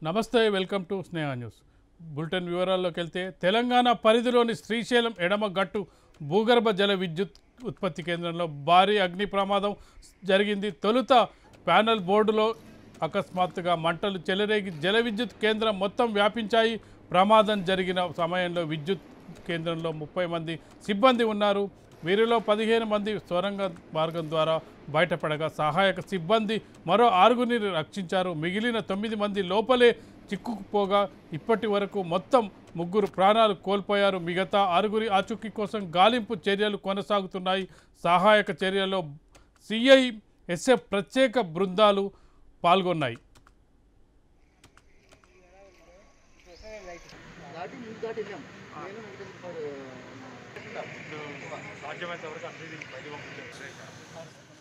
నమస్తే welcome to Sneha news bulletin వివరాల్లోకి వెళ్తే తెలంగాణ పరిధిలోని శ్రీశైలం ఎడమ గట్టు భూగర్భ జల విద్యుత్ ఉత్పత్తి కేంద్రంలో భారీ అగ్ని ప్రమాదం జరిగింది తొలుత ప్యానల్ బోర్డులో అకస్మాత్తుగా మంటలు చెలరేగి జల విద్యుత్ కేంద్రం మొత్తం వ్యాపించాయి ప్రమాదం జరిగిన సమయంలో విద్యుత్ కేంద్రంలో ముప్పై మంది సిబ్బంది ఉన్నారు వీరిలో పదిహేను మంది సొరంగ మార్గం ద్వారా బయటపడగా సహాయక సిబ్బంది మరో ఆరుగురిని రక్షించారు మిగిలిన తొమ్మిది మంది లోపలే చిక్కుకుపోగా ఇప్పటి వరకు మొత్తం ముగ్గురు ప్రాణాలు కోల్పోయారు మిగతా ఆరుగురి ఆచూకీ కోసం గాలింపు చర్యలు కొనసాగుతున్నాయి సహాయక చర్యల్లో సిఐ ఎస్ఎఫ్ ప్రత్యేక బృందాలు పాల్గొన్నాయి దాటి ముందు దాటి వెళ్ళాం నేను మిగతా సాధ్యమైనంత వరకు అందరినీ బయట పంపించారు